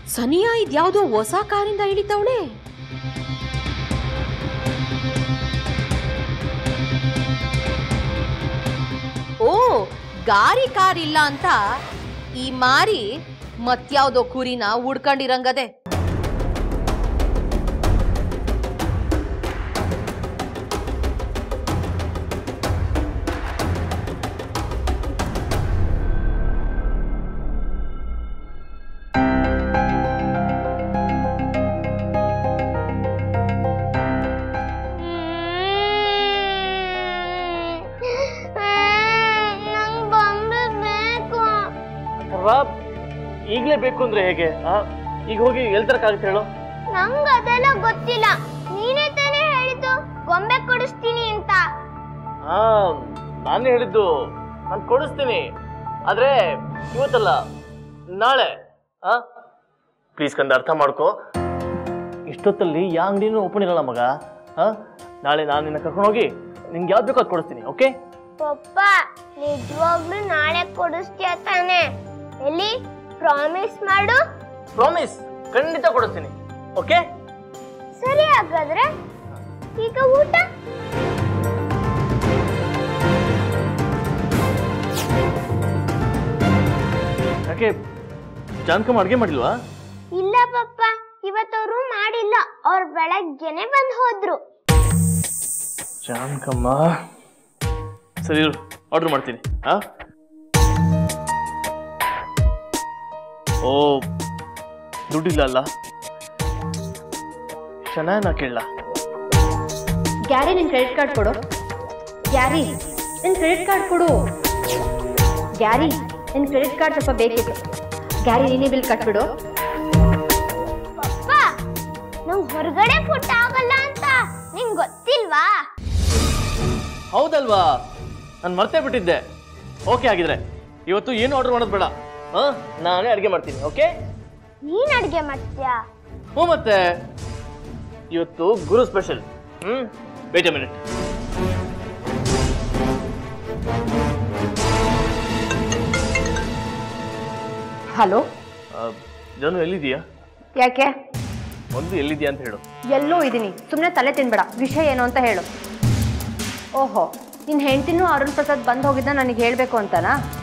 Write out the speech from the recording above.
ಸನಿಯಾ ಇದ್ಯಾವುದೋ ಹೊಸ ಕಾರಿಂದ ಇಳಿತವಳೆ ಓ ಗಾರಿ ಕಾರ್ ಇಲ್ಲ ಅಂತ ಈ ಮಾರಿ ಮತ್ಯಾವ್ದೋ ಕುರಿನ ಉಡ್ಕೊಂಡಿರಂಗದೆ ನಂಗೆ ಬೊಂಬೆ ಬೇಕು ರಾಬ್ ಈಗಲೇ ಬೇಕು ಅಂದ್ರೆ ಹೇಗೆ ಆ? ಈಗ ಹೋಗಿ ಎಲ್ ತರಕಾಗುತ್ತೆ ಹೇಳು ನಂಗೆ ಅದೆಲ್ಲ ಗೊತ್ತಿಲ್ಲ ನೀನೇ ತಾನೇ ಹೇಳಿದ್ದು ಗೊಂಬೆ ಕೊಡಿಸ್ತೀನಿ ಅಂತ ಹಾ ನಾನೇ ಹೇಳಿದ್ದು ನಾನು ಕೊಡಿಸ್ತೀನಿ ಆದ್ರೆ ಇವತ್ತಲ್ಲ ನಾಳೆ ಆ ಪ್ಲೀಸ್ ಕಂದ ಅರ್ಥ ಮಾಡ್ಕೋ ಇಷ್ಟೊತ್ತಲ್ಲಿ ಯಾ ಅಂಗಡಿನೂ ಓಪನ್ ಇರಲ್ಲ ಮಗ ಆ ನಾಳೆ ನಾನು ನಿನ್ನ ಕರ್ಕೊಂಡು ಹೋಗಿ ನಿಂಗೆ ಯಾವ್ದು ಬೇಕೋ ಅದು ಕೊಡಿಸ್ತೀನಿ ಓಕೆ ಪಪ್ಪ ನಿಜವಾಗ್ಲೂ ನಾಳೆ ಕೊಡಿಸ್ತೀಯ ತಾನೆ ಎಲ್ಲಿ ಪ್ರಾಮಿಸ್ ಮಾಡು ಪ್ರಾಮಿಸ್ ಖಂಡಿತ ಕೊಡಿಸ್ತೀನಿ ಓಕೆ ಸರಿ ಹಾಗಾದ್ರೆ ಈಗ ಊಟ ಯಾಕೆ ಜಾನ್ಕಮ್ಮ ಅಡುಗೆ ಮಾಡಿಲ್ವಾ ಇಲ್ಲ ಪಪ್ಪ ಇವತ್ತವರು ಮಾಡಿಲ್ಲ ಅವ್ರು ಬೆಳಗ್ಗೆನೆ ಬಂದು ಹೋದ್ರು ಜಾನ್ಕಮ್ಮ ಸರಿ ಆರ್ಡರ್ ಮಾಡ್ತೀನಿ ಆ ಓ ದುಡ್ಡಿಲ್ಲ ಅಲ್ಲ ಶನಾಯನ ಕೇಳಲ್ಲ ಗ್ಯಾರಿ ನಿನ್ ಕ್ರೆಡಿಟ್ ಕಾರ್ಡ್ ಕೊಡು ಗ್ಯಾರಿ ನಿನ್ ಕ್ರೆಡಿಟ್ ಕಾರ್ಡ್ ಕೊಡು ಗ್ಯಾರಿ ನಿನ್ ಕ್ರೆಡಿಟ್ ಕಾರ್ಡ್ ಸ್ವಲ್ಪ ಬೇಕಿತ್ತು ಗ್ಯಾರಿ ನೀನೇ ಬಿಲ್ ಕಟ್ಬಿಡು ಪಪ್ಪ ನಂಗ್ ಹೊರಗಡೆ ಫುಡ್ ಆಗಲ್ಲ ಅಂತ ನಿಂಗ್ ಗೊತ್ತಿಲ್ವಾ ಹೌದಲ್ವಾ ನಾನು ಮರ್ತೇ ಬಿಟ್ಟಿದ್ದೆ ಓಕೆ ಆಗಿದ್ರೆ ಇವತ್ತು ಏನು ಆರ್ಡರ್ ಮಾಡೋದು ಬೇಡ ಹಾ ನಾನೇ ಅಡುಗೆ ಮಾಡ್ತೀನಿ ಓಕೆ ನೀನ್ ಅಡ್ಗೆ ಮಾಡ್ತೀಯಾ ಹ್ಞೂ ಮತ್ತೆ ಇವತ್ತು ಗುರು special hmm wait a minute hello Janu ಎಲ್ಲಿದೀಯಾ ಯಾಕೆ ಮೊದಲು ಎಲ್ಲಿದ್ಯಾ ಅಂತ ಹೇಳು ಎಲ್ಲೋ ಇದ್ದೀನಿ ಸುಮ್ಮನೆ ತಲೆ ತಿನ್ಬೇಡ ವಿಷಯ ಏನು ಅಂತ ಹೇಳು ಓಹೋ ನಿನ್ನ ಹೆಂಡತಿನೂ ಅರುಣ್ ಪ್ರಸಾದ್ ಬಂದು ಹೋಗಿದ್ದ ನನಗೆ ಹೇಳಬೇಕು ಅಂತನಾ